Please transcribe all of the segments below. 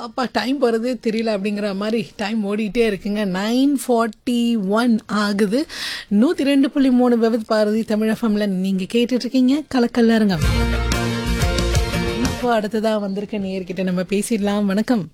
அப்பா டைம் போகிறதே தெரியல அப்படிங்கிற மாதிரி டைம் ஓடிட்டே இருக்குங்க நைன் ஃபார்ட்டி ஒன் ஆகுது நூற்றி ரெண்டு புள்ளி மூணு விவத் பாரதி தமிழஃபம்ல நீங்கள் கேட்டுட்ருக்கீங்க கலக்கல்லருங்க இப்போ அடுத்ததாக வந்திருக்க நேர்கிட்ட நம்ம பேசிடலாம் வணக்கம்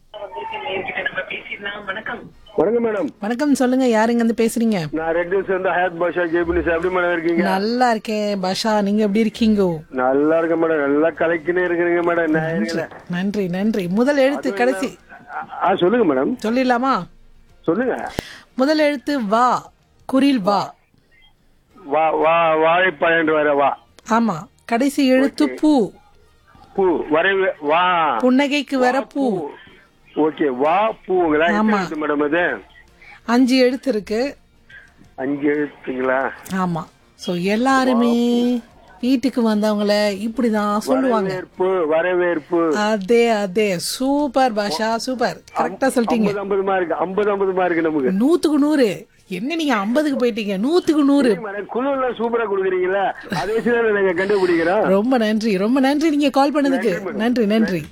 வணக்கம் மேடம் வணக்கம் சொல்லுங்க யாருங்க வந்து பேசுறீங்க நான் ரெட் நியூஸ் வந்து ஹயாத் பாஷா ஜெய்புனிஸ் எப்படி மேடம் இருக்கீங்க நல்லா இருக்கேன் பாஷா நீங்க எப்படி இருக்கீங்க நல்லா இருக்கேன் மேடம் நல்லா கலக்கினே இருக்கிறீங்க மேடம் நான் இருக்கிறேன். நன்றி நன்றி முதல் எழுத்து கடைசி ஆ சொல்லுங்க மேடம் சொல்லிடலாமா சொல்லுங்க முதல் எழுத்து வா குரில் வா வா வா வாழைப்பழம் வர வா ஆமா கடைசி எழுத்து பூ பூ வரைவு வா புன்னகைக்கு வர பூ ஓகே வா பூங்களா ஆமா. எப்படி மேடம் அது அஞ்சு எழுத்து இருக்கு அஞ்சு எழுத்துங்களா ஆமா சோ எல்லாருமே வீட்டுக்கு வந்தவங்கள இப்படிதான் சொல்லுவாங்க வரவேற்பு வரவேற்பு அதே அதே சூப்பர் பாஷா சூப்பர் கரெக்டா சொல்லிட்டீங்க ஐம்பது ஐம்பது மார்க் ஐம்பது ஐம்பது மார்க் நமக்கு நூத்துக்கு நூறு என்ன நீங்க ஐம்பதுக்கு போயிட்டீங்க நூத்துக்கு நூறு மேடம் குழு எல்லாம் சூப்பரா கொடுக்குறீங்களா அதை வச்சுதான் நாங்க கண்டுபிடிக்கிறோம் ரொம்ப நன்றி ரொம்ப நன்றி நீங்க கால் பண்ணதுக்கு நன்றி நன்றி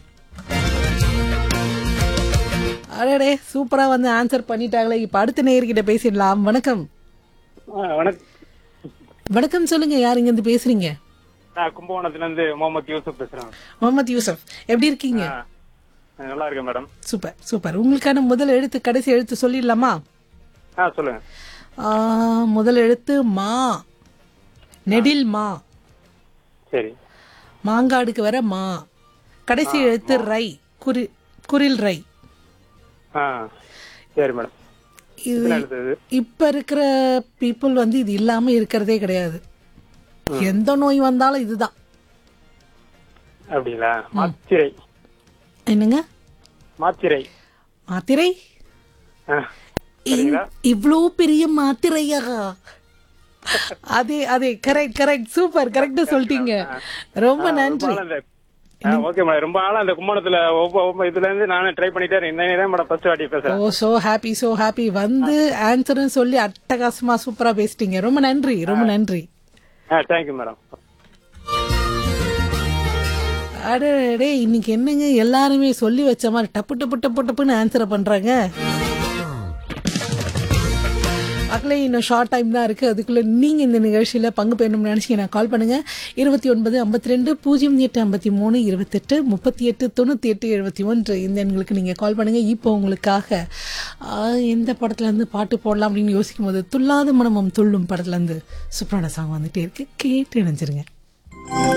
அடடே சூப்பரா வந்து ஆன்சர் பண்ணிட்டாங்களே இப்ப அடுத்த நேயர்கிட்ட பேசிடலாம் வணக்கம் வணக்கம் வணக்கம் சொல்லுங்க யார் இங்க இருந்து பேசுறீங்க நான் கும்பகோணத்துல இருந்து முகமது யூசுப் பேசுறேன் முகமது யூசப் எப்படி இருக்கீங்க ஆ, நல்லா இருக்கேன் மேடம் சூப்பர் சூப்பர் உங்களுக்கான முதல் எழுத்து கடைசி எழுத்து சொல்லிடலாமா ஆ சொல்லுங்க ஆ, முதல் எழுத்து மா நெடில் மா சரி மாங்காடுக்கு வர மா கடைசி எழுத்து ரை குறி குரில் ரை ஆ சரி மேடம் இது என்ன எழுத்து இப்ப இருக்கிற பீப்புள் வந்து இது இல்லாம இருக்கிறதே கிடையாது எந்த நோய் வந்தாலும் இதுதான் அப்படிங்களா மாத்திரை என்னங்க மாத்திரை மாத்திரை ஆ, சரிங்களா இவ்வளோ பெரிய மாத்திரையா அதே அதே கரெக்ட் கரெக்ட் சூப்பர் கரெக்டா சொல்லிட்டீங்க ரொம்ப நன்றி ரொம்ப நாளா இந்த- ஆ, ஓகே மேடம் ரொம்ப நாளா அந்த கும்பகோணத்துல ஒவ்வொரு ஒவ்வொரு இதுல இருந்து நானே ட்ரை பண்ணிட்டே இருக்கேன் இன்னைக்கு தான் மேடம் ஃபர்ஸ்ட் வாட்டி பேசுறேன் oh so happy so happy வந்து ஆன்சரும் சொல்லி அட்டகாசமா சூப்பரா பேசிட்டீங்க ரொம்ப நன்றி ரொம்ப நன்றி ஆ தேங்க்யூ மேடம் அடடே இன்னைக்கு என்னங்க எல்லாருமே சொல்லி வச்ச மாதிரி டப்பு டப்பு டப்பு டப்புன்னு ஆன்சரை பண்றாங்க மக்களே இன்னும் ஷார்ட் டைம் தான் இருக்குது அதுக்குள்ளே நீங்கள் இந்த நிகழ்ச்சியில் பங்கு பெறணும்னு நினச்சிங்கன்னா கால் பண்ணுங்கள் இருபத்தி ஒன்பது ஐம்பத்தி ரெண்டு பூஜ்ஜியம் எட்டு ஐம்பத்தி மூணு இருபத்தெட்டு முப்பத்தி எட்டு தொண்ணூற்றி எட்டு எழுபத்தி ஒன்று இந்த எண்களுக்கு நீங்கள் கால் பண்ணுங்கள் இப்போ உங்களுக்காக ஆ, எந்த படத்துலேருந்து பாட்டு போடலாம் அப்படின்னு யோசிக்கும் போது துல்லாத மனமும் துள்ளும் படத்துலேருந்து சூப்பரான சாங் வந்துட்டே இருக்கு கேட்டு இணைஞ்சிருங்க